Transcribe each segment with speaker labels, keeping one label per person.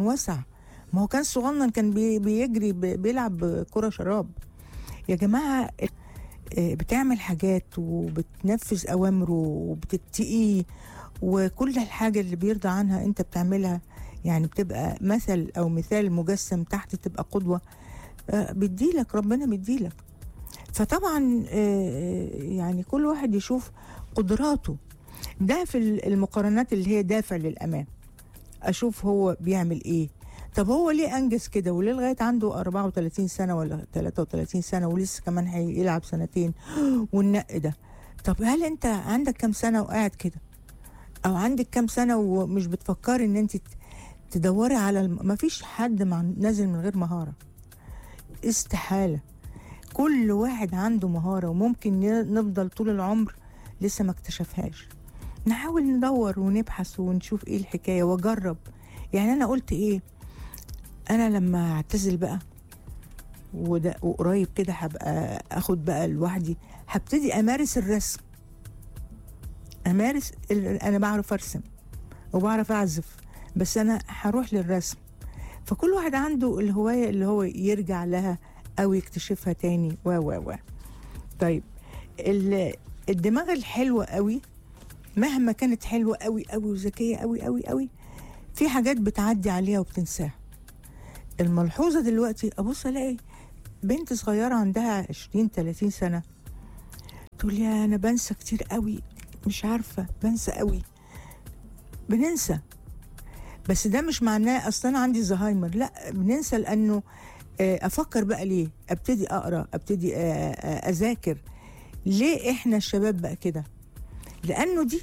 Speaker 1: واسع ما هو كان صغنن كان بي بيجري بي بيلعب كرة شراب يا جماعة آه، بتعمل حاجات وبتنفذ أوامره وبتتقيه وكل الحاجة اللي بيرضى عنها أنت بتعملها يعني بتبقى مثل أو مثال مجسم تحت تبقى قدوة آه، بيديلك ربنا بيديلك فطبعا آه، يعني كل واحد يشوف قدراته ده في المقارنات اللي هي دافع للأمام أشوف هو بيعمل إيه طب هو ليه أنجز كده وليه لغاية عنده 34 سنة ولا 33 سنة ولسه كمان هيلعب سنتين والنق ده طب هل أنت عندك كام سنة وقاعد كده أو عندك كام سنة ومش بتفكري إن أنت ت- تدوري على الم... مفيش حد مع... نازل من غير مهارة استحالة كل واحد عنده مهارة وممكن ن- نفضل طول العمر لسه ما اكتشفهاش نحاول ندور ونبحث ونشوف ايه الحكاية واجرب يعني انا قلت ايه انا لما اعتزل بقى وده وقريب كده هبقى اخد بقى لوحدي هبتدي امارس الرسم امارس ال- انا بعرف ارسم وبعرف اعزف بس انا هروح للرسم فكل واحد عنده الهواية اللي هو يرجع لها او يكتشفها تاني و و و طيب ال- الدماغ الحلوة قوي مهما كانت حلوة قوي قوي وذكية قوي قوي قوي في حاجات بتعدي عليها وبتنساها الملحوظة دلوقتي أبص ألاقي بنت صغيرة عندها 20 30 سنة تقول يا أنا بنسى كتير قوي مش عارفة بنسى قوي بننسى بس ده مش معناه أصل أنا عندي زهايمر لا بننسى لأنه آه، أفكر بقى ليه أبتدي أقرأ أبتدي آه، آه، أذاكر ليه إحنا الشباب بقى كده لأنه دي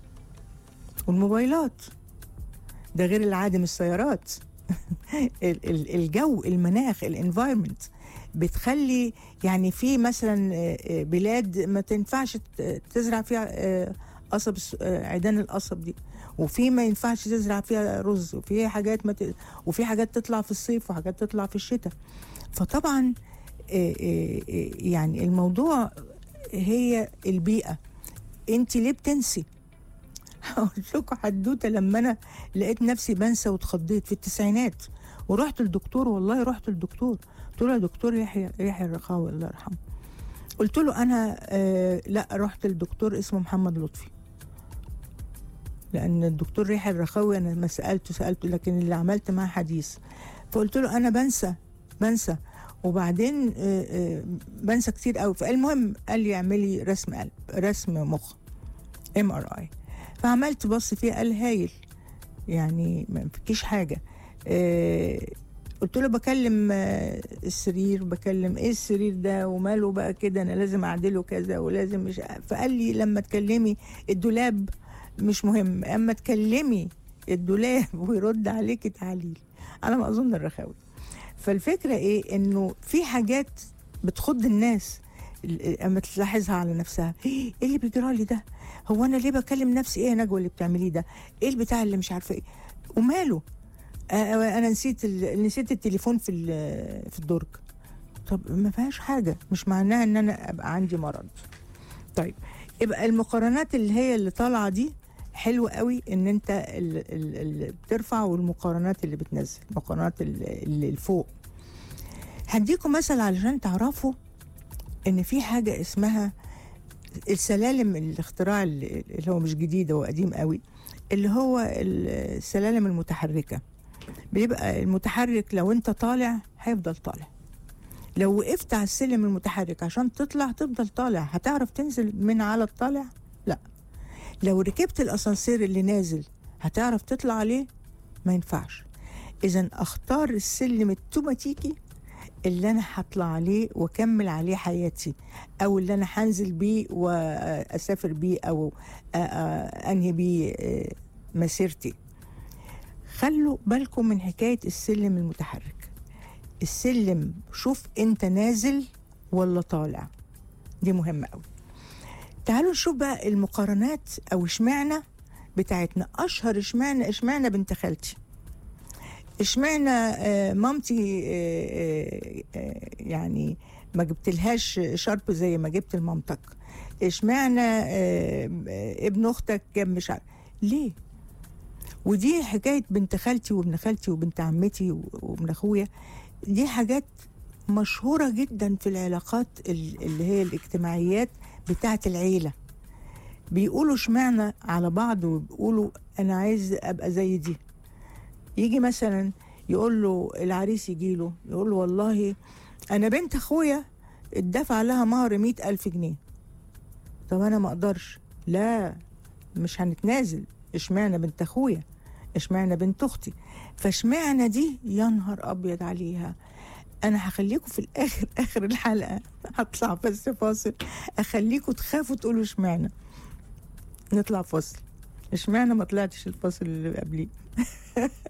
Speaker 1: والموبايلات ده غير العادم السيارات ال- ال- الجو المناخ الانفايرمنت بتخلي يعني في مثلا آه، آه، بلاد ما تنفعش ت- تزرع فيها آه، قصب الس- آه، عيدان القصب دي وفي ما ينفعش تزرع فيها رز وفي حاجات ما ت... وفي حاجات تطلع في الصيف وحاجات تطلع في الشتاء فطبعا آه، آه، آه، يعني الموضوع هي البيئة انت ليه بتنسي هقول لكم حدوته لما انا لقيت نفسي بنسى واتخضيت في التسعينات ورحت للدكتور والله رحت للدكتور قلت له يا دكتور يحيى يحيى الرخاوي الله يرحمه قلت له انا آه لا رحت للدكتور اسمه محمد لطفي لان الدكتور يحيى الرخاوي انا ما سالته سالته لكن اللي عملت معاه حديث فقلت له انا بنسى بنسى وبعدين آه آه بنسى كتير قوي فالمهم قال لي اعملي رسم قلب رسم مخ ام ار اي فعملت بص فيه قال هايل يعني ما فيكيش حاجه آه قلت له بكلم آه السرير بكلم ايه السرير ده وماله بقى كده انا لازم اعدله كذا ولازم مش فقال لي لما تكلمي الدولاب مش مهم اما تكلمي الدولاب ويرد عليكي تعالي على ما اظن الرخاوي فالفكره ايه انه في حاجات بتخض الناس ال- اما تلاحظها على نفسها ايه اللي بيجرى لي ده هو انا ليه بكلم نفسي ايه يا نجوى اللي بتعمليه ده ايه البتاع اللي مش عارفه ايه وماله آه انا نسيت ال... نسيت التليفون في ال- في الدرج طب ما فيهاش حاجه مش معناها ان انا ابقى عندي مرض طيب يبقى المقارنات اللي هي اللي طالعه دي حلو قوي ان انت ال- ال- اللي بترفع والمقارنات اللي بتنزل المقارنات ال- اللي الفوق هديكم مثل علشان تعرفوا ان في حاجه اسمها السلالم الاختراع اللي اللي هو مش جديد هو قديم قوي اللي هو السلالم المتحركه بيبقى المتحرك لو انت طالع هيفضل طالع لو وقفت على السلم المتحرك عشان تطلع تفضل طالع هتعرف تنزل من على الطالع لا لو ركبت الاسانسير اللي نازل هتعرف تطلع عليه ما ينفعش اذا اختار السلم التوماتيكي اللي انا هطلع عليه واكمل عليه حياتي او اللي انا هنزل بيه واسافر بيه او آ- آ- انهي بيه آه، مسيرتي خلوا بالكم من حكايه السلم المتحرك السلم شوف انت نازل ولا طالع دي مهمه قوي تعالوا نشوف بقى المقارنات او اشمعنى بتاعتنا اشهر اشمعنى اشمعنى بنت خالتي اشمعنى آه، مامتي آه، آه، آه، يعني ما جبتلهاش شرب زي ما جبت لمامتك اشمعنى آه، آه، ابن اختك جاب مش عارف ليه ودي حكايه بنت خالتي وابن خالتي وبنت عمتي وابن اخويا دي حاجات مشهوره جدا في العلاقات ال- اللي هي الاجتماعيات بتاعه العيله بيقولوا اشمعنى على بعض وبيقولوا انا عايز ابقى زي دي يجي مثلا يقول له العريس يجي له يقول له والله انا بنت اخويا اتدفع لها مهر مئة ألف جنيه طب انا ما اقدرش لا مش هنتنازل اشمعنى بنت اخويا اشمعنى بنت اختي فاشمعنى دي يا نهار ابيض عليها انا هخليكم في الاخر اخر الحلقه هطلع بس فاصل اخليكم تخافوا تقولوا اشمعنى نطلع فاصل اشمعنى ما طلعتش الفاصل اللي قبليه